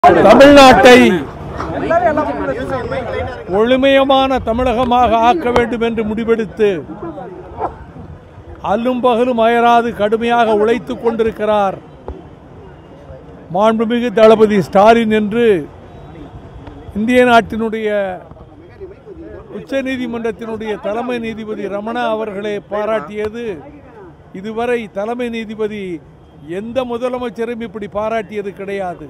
தமிழ்நாட்டை ஒளிமயமான தமிழகமாக ஆக்க வேண்டும் என்று முடிவெடுத்து அல்லும் பகலும் அயராது கடுமையாக உழைத்துக் கொண்டிருக்கிறார் மாண்புமிகு தளபதி ஸ்டாலின் என்று இந்திய நாட்டினுடைய உச்ச நீதிமன்றத்தினுடைய தலைமை நீதிபதி ரமணா அவர்களை பாராட்டியது இதுவரை தலைமை நீதிபதி எந்த முதலமைச்சரும் இப்படி பாராட்டியது கிடையாது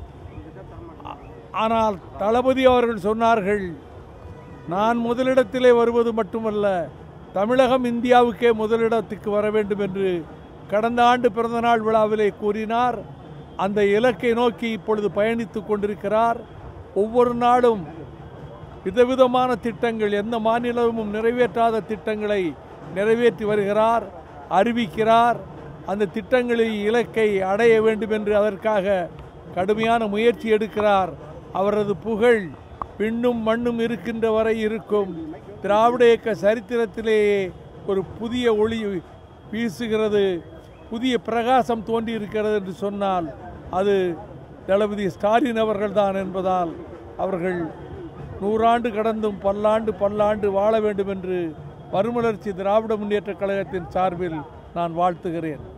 ஆனால் தளபதி அவர்கள் சொன்னார்கள் நான் முதலிடத்திலே வருவது மட்டுமல்ல தமிழகம் இந்தியாவுக்கே முதலிடத்துக்கு வர வேண்டும் என்று கடந்த ஆண்டு பிறந்தநாள் விழாவிலே கூறினார் அந்த இலக்கை நோக்கி இப்பொழுது பயணித்துக் கொண்டிருக்கிறார் ஒவ்வொரு நாளும் விதவிதமான திட்டங்கள் எந்த மாநிலமும் நிறைவேற்றாத திட்டங்களை நிறைவேற்றி வருகிறார் அறிவிக்கிறார் அந்த திட்டங்களில் இலக்கை அடைய வேண்டும் என்று அதற்காக கடுமையான முயற்சி எடுக்கிறார் அவரது புகழ் விண்ணும் மண்ணும் இருக்கின்ற வரை இருக்கும் திராவிட இயக்க சரித்திரத்திலேயே ஒரு புதிய ஒளி வீசுகிறது புதிய பிரகாசம் தோன்றி இருக்கிறது என்று சொன்னால் அது தளபதி ஸ்டாலின் அவர்கள்தான் என்பதால் அவர்கள் நூறாண்டு கடந்தும் பல்லாண்டு பல்லாண்டு வாழ வேண்டும் என்று மறுமலர்ச்சி திராவிட முன்னேற்றக் கழகத்தின் சார்பில் நான் வாழ்த்துகிறேன்